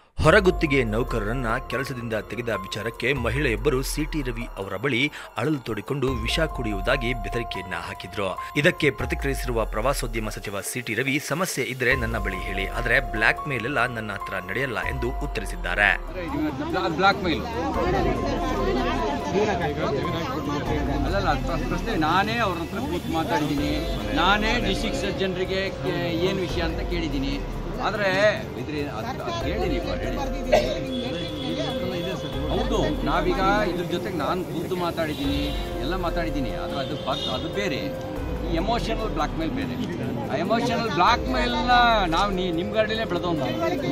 ಹೊರಗುತ್ತಿಗೆ ನೌಕರರನ್ನ ಕೆಲಸದಿಂದ ತೆಗೆದ ವಿಚಾರಕ್ಕೆ ಮಹಿಳೆಯೊಬ್ಬರು ಸಿಟಿ ರವಿ ಅವರ ಬಳಿ ಅಳಲು ತೋಡಿಕೊಂಡು ವಿಷ ಕುಡಿಯುವುದಾಗಿ ಬೆದರಿಕೆಯನ್ನ ಹಾಕಿದ್ರು ಇದಕ್ಕೆ ಪ್ರತಿಕ್ರಿಯಿಸಿರುವ ಪ್ರವಾಸೋದ್ಯಮ ಸಚಿವ ಸಿಟಿ ರವಿ ಸಮಸ್ಯೆ ಇದ್ರೆ ನನ್ನ ಬಳಿ ಹೇಳಿ ಆದರೆ ಬ್ಲಾಕ್ ಮೇಲ್ ಎಲ್ಲ ನನ್ನ ಹತ್ರ ನಡೆಯಲ್ಲ ಎಂದು ಉತ್ತರಿಸಿದ್ದಾರೆ ಬ್ಲಾಕ್ ಮೇಲ್ ಅಲ್ಲಲ್ಲ ಪ್ರ- ಪ್ರಶ್ನೆ ನಾನೇ ಅವ್ರ ಹತ್ರ ಕೂತು ಮಾತಾಡಿದ್ದೀನಿ ನಾನೇ ಡಿಸ್ಟಿಕ್ ಸರ್ಜನ್ರಿಗೆ ಏನು ವಿಷಯ ಅಂತ ಕೇಳಿದ್ದೀನಿ ಆದರೆ ಇದ್ರಿ ಅದ್- ಅದ್ ಹೇಳಿರಿ ಪ, ಹೇಳಿ ಹೌದು ನಾವೀಗ ಇದ್ರ ಜೊತೆಗೆ ನಾನು ಖುದ್ದು ಮಾತಾಡಿದ್ದೀನಿ ಎಲ್ಲ ಮಾತಾಡಿದ್ದೀನಿ ಆದರೆ ಅದು ಬಗ್ ಅದು ಬೇರೆ ಈ ಎಮೋಷನಲ್ ಬ್ಲಾಕ್ ಮೇಲ್ ಬೇರೆ ಆ ಎಮೋಷನಲ್ ಬ್ಲಾಕ್ ಮೇಲ್ನ ನಾವು ನೀ ನಿಮ್ಮ ಗಾಡಿಲೇ ಬೆಳೆದವನು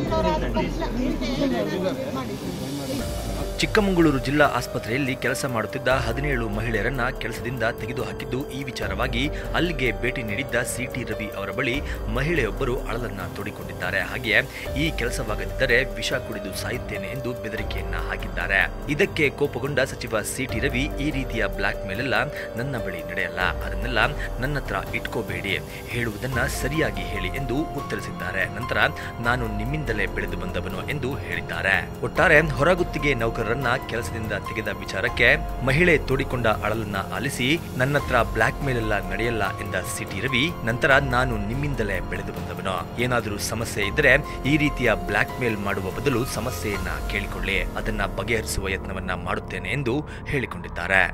ಚಿಕ್ಕಮಗಳೂರು ಜಿಲ್ಲಾ ಆಸ್ಪತ್ರೆಯಲ್ಲಿ ಕೆಲಸ ಮಾಡುತ್ತಿದ್ದ ಹದಿನೇಳು ಮಹಿಳೆಯರನ್ನ ಕೆಲಸದಿಂದ ತೆಗೆದುಹಾಕಿದ್ದು ಈ ವಿಚಾರವಾಗಿ ಅಲ್ಲಿಗೆ ಭೇಟಿ ನೀಡಿದ್ದ ಸಿಟಿ ರವಿ ಅವರ ಬಳಿ ಮಹಿಳೆಯೊಬ್ಬರು ಅಳಲನ್ನ ತೋಡಿಕೊಂಡಿದ್ದಾರೆ ಹಾಗೆಯೇ ಈ ಕೆಲಸವಾಗದಿದ್ದರೆ ವಿಷ ಕುಡಿದು ಸಾಯುತ್ತೇನೆ ಎಂದು ಬೆದರಿಕೆಯನ್ನ ಹಾಕಿದ್ದಾರೆ ಇದಕ್ಕೆ ಕೋಪಗೊಂಡ ಸಚಿವ ಸಿಟಿ ರವಿ ಈ ರೀತಿಯ ಬ್ಲಾಕ್ ಮೇಲೆಲ್ಲ ನನ್ನ ಬಳಿ ನಡೆಯಲ್ಲ ಅದನ್ನೆಲ್ಲ ನನ್ನ ಹತ್ರ ಇಟ್ಕೋಬೇಡಿ ಹೇಳುವುದನ್ನ ಸರಿಯಾಗಿ ಹೇಳಿ ಎಂದು ಉತ್ತರಿಸಿದ್ದಾರೆ ನಂತರ ನಾನು ನಿಮ್ಮಿಂದಲೇ ಬೆಳೆದು ಬಂದವನು ಎಂದು ಹೇಳಿದ್ದಾರೆ ಒಟ್ಟಾರೆ ಹೊರಗುತ್ತಿಗೆ ನೌಕರರನ್ನ ಕೆಲಸದಿಂದ ತೆಗೆದ ವಿಚಾರಕ್ಕೆ ಮಹಿಳೆ ತೋಡಿಕೊಂಡ ಅಳಲನ್ನ ಆಲಿಸಿ ನನ್ನತ್ರ ಬ್ಲಾಕ್ ಮೇಲ್ ಎಲ್ಲ ನಡೆಯಲ್ಲ ಎಂದ ಸಿಟಿ ರವಿ ನಂತರ ನಾನು ನಿಮ್ಮಿಂದಲೇ ಬೆಳೆದು ಬಂದವನು ಏನಾದರೂ ಸಮಸ್ಯೆ ಇದ್ದರೆ ಈ ರೀತಿಯ ಬ್ಲಾಕ್ ಮೇಲ್ ಮಾಡುವ ಬದಲು ಸಮಸ್ಯೆಯನ್ನ ಕೇಳಿಕೊಳ್ಳಿ ಅದನ್ನ ಬಗೆಹರಿಸುವ ಯತ್ನವನ್ನ ಮಾಡುತ್ತೇನೆ ಎಂದು ಹೇಳಿಕೊಂಡಿದ್ದಾರೆ